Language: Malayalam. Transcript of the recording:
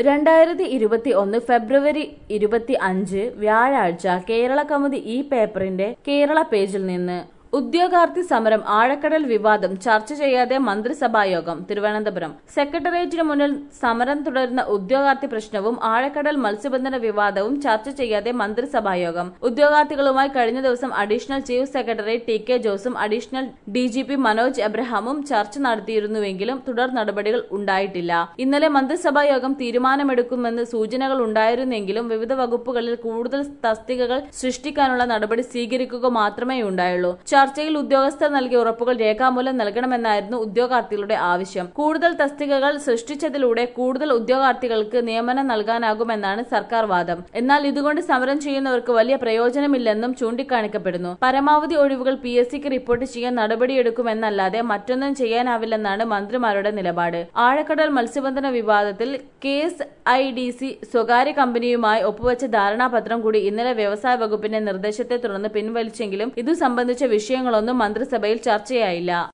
രണ്ടായിരത്തി ഇരുപത്തി ഒന്ന് ഫെബ്രുവരി ഇരുപത്തി അഞ്ച് വ്യാഴാഴ്ച കേരള കൗമുദി ഈ പേപ്പറിന്റെ കേരള പേജിൽ നിന്ന് ഉദ്യോഗാർത്ഥി സമരം ആഴക്കടൽ വിവാദം ചർച്ച ചെയ്യാതെ മന്ത്രിസഭായോഗം തിരുവനന്തപുരം സെക്രട്ടേറിയറ്റിന് മുന്നിൽ സമരം തുടരുന്ന ഉദ്യോഗാർത്ഥി പ്രശ്നവും ആഴക്കടൽ മത്സ്യബന്ധന വിവാദവും ചർച്ച ചെയ്യാതെ മന്ത്രിസഭായോഗം ഉദ്യോഗാർത്ഥികളുമായി കഴിഞ്ഞ ദിവസം additional chief secretary T K ജോസും additional D G P Manoj എബ്രഹാമും ചർച്ച നടത്തിയിരുന്നുവെങ്കിലും തുടർ നടപടികൾ ഉണ്ടായിട്ടില്ല ഇന്നലെ മന്ത്രിസഭായോഗം തീരുമാനമെടുക്കുമെന്ന് സൂചനകൾ ഉണ്ടായിരുന്നെങ്കിലും വിവിധ വകുപ്പുകളിൽ കൂടുതൽ തസ്തികകൾ സൃഷ്ടിക്കാനുള്ള നടപടി സ്വീകരിക്കുക മാത്രമേ ഉണ്ടായുള്ളൂ ചർച്ചയിൽ ഉദ്യോഗസ്ഥർ നൽകിയ ഉറപ്പുകൾ രേഖാമൂലം നൽകണമെന്നായിരുന്നു ഉദ്യോഗാർത്ഥികളുടെ ആവശ്യം കൂടുതൽ തസ്തികകൾ സൃഷ്ടിച്ചതിലൂടെ കൂടുതൽ ഉദ്യോഗാർത്ഥികൾക്ക് നിയമനം നൽകാനാകുമെന്നാണ് സർക്കാർ വാദം എന്നാൽ ഇതുകൊണ്ട് സമരം ചെയ്യുന്നവർക്ക് വലിയ പ്രയോജനമില്ലെന്നും ചൂണ്ടിക്കാണിക്കപ്പെടുന്നു പരമാവധി ഒഴിവുകൾ പി എസ് സിക്ക് റിപ്പോർട്ട് ചെയ്യാൻ നടപടിയെടുക്കുമെന്നല്ലാതെ മറ്റൊന്നും ചെയ്യാനാവില്ലെന്നാണ് മന്ത്രിമാരുടെ നിലപാട് ആഴക്കടൽ മത്സ്യബന്ധന വിവാദത്തിൽ K S I D C സ്വകാര്യ കമ്പനിയുമായി ഒപ്പുവെച്ച ധാരണാപത്രം കൂടി ഇന്നലെ വ്യവസായ വകുപ്പിന്റെ നിർദ്ദേശത്തെ തുടർന്ന് പിൻവലിച്ചെങ്കിലും ഇതു സംബന്ധിച്ച വിഷയങ്ങളൊന്നും മന്ത്രിസഭയിൽ ചർച്ചയായില്ല